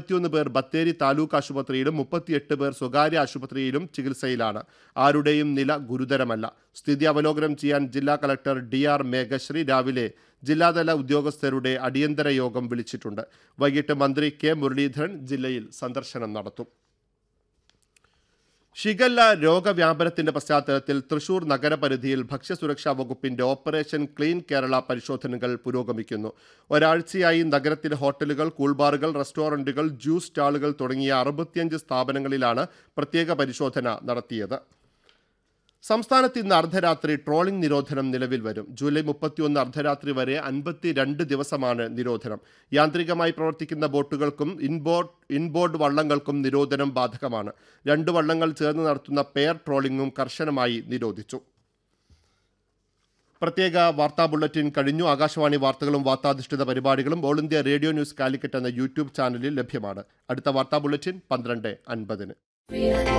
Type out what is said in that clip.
അൻപത്തിയൊന്ന് പേർ ബത്തേരി താലൂക്ക് ആശുപത്രിയിലും മുപ്പത്തിയെട്ട് പേർ സ്വകാര്യ ആശുപത്രിയിലും ചികിത്സയിലാണ് ആരുടെയും നില ഗുരുതരമല്ല സ്ഥിതി അവലോകനം ചെയ്യാൻ ജില്ലാ കളക്ടർ ഡി ആർ മേഘശ്രീ രാവിലെ ജില്ലാതല ഉദ്യോഗസ്ഥരുടെ അടിയന്തര യോഗം വിളിച്ചിട്ടുണ്ട് വൈകിട്ട് മന്ത്രി കെ മുരളീധരൻ ജില്ലയിൽ സന്ദർശനം നടത്തും ഷിഗല്ല രോഗവ്യാപനത്തിന്റെ പശ്ചാത്തലത്തിൽ തൃശൂർ നഗരപരിധിയിൽ ഭക്ഷ്യസുരക്ഷാ വകുപ്പിന്റെ ഓപ്പറേഷൻ ക്ലീൻ കേരള പരിശോധനകൾ പുരോഗമിക്കുന്നു ഒരാഴ്ചയായി നഗരത്തിലെ ഹോട്ടലുകൾ കൂൾബാറുകൾ റെസ്റ്റോറന്റുകൾ ജ്യൂസ് സ്റ്റാളുകൾ തുടങ്ങിയ അറുപത്തിയഞ്ച് സ്ഥാപനങ്ങളിലാണ് പ്രത്യേക പരിശോധന നടത്തിയത് സംസ്ഥാനത്ത് ഇന്ന് അർദ്ധരാത്രി ട്രോളിംഗ് നിരോധനം നിലവിൽ വരും ജൂലൈ മുപ്പത്തിയൊന്ന് അർദ്ധരാത്രി വരെ അൻപത്തിരണ്ട് ദിവസമാണ് നിരോധനം യാന്ത്രികമായി പ്രവർത്തിക്കുന്ന ബോട്ടുകൾക്കും ഇൻബോർഡ് ഇൻബോർഡ് വള്ളങ്ങൾക്കും നിരോധനം ബാധകമാണ് രണ്ട് വള്ളങ്ങൾ ചേർന്ന് നടത്തുന്ന പെയർ ട്രോളിംഗും കർശനമായി നിരോധിച്ചു പ്രത്യേക വാർത്താ ബുള്ളറ്റിൻ കഴിഞ്ഞു ആകാശവാണി വാർത്തകളും വാർത്താധിഷ്ഠിത പരിപാടികളും all India radio news Calicut എന്ന യൂട്യൂബ് ചാനലിൽ ലഭ്യമാണ് അടുത്ത വാർത്താ ബുള്ളറ്റിൻ പന്ത്രണ്ട് അൻപതിന്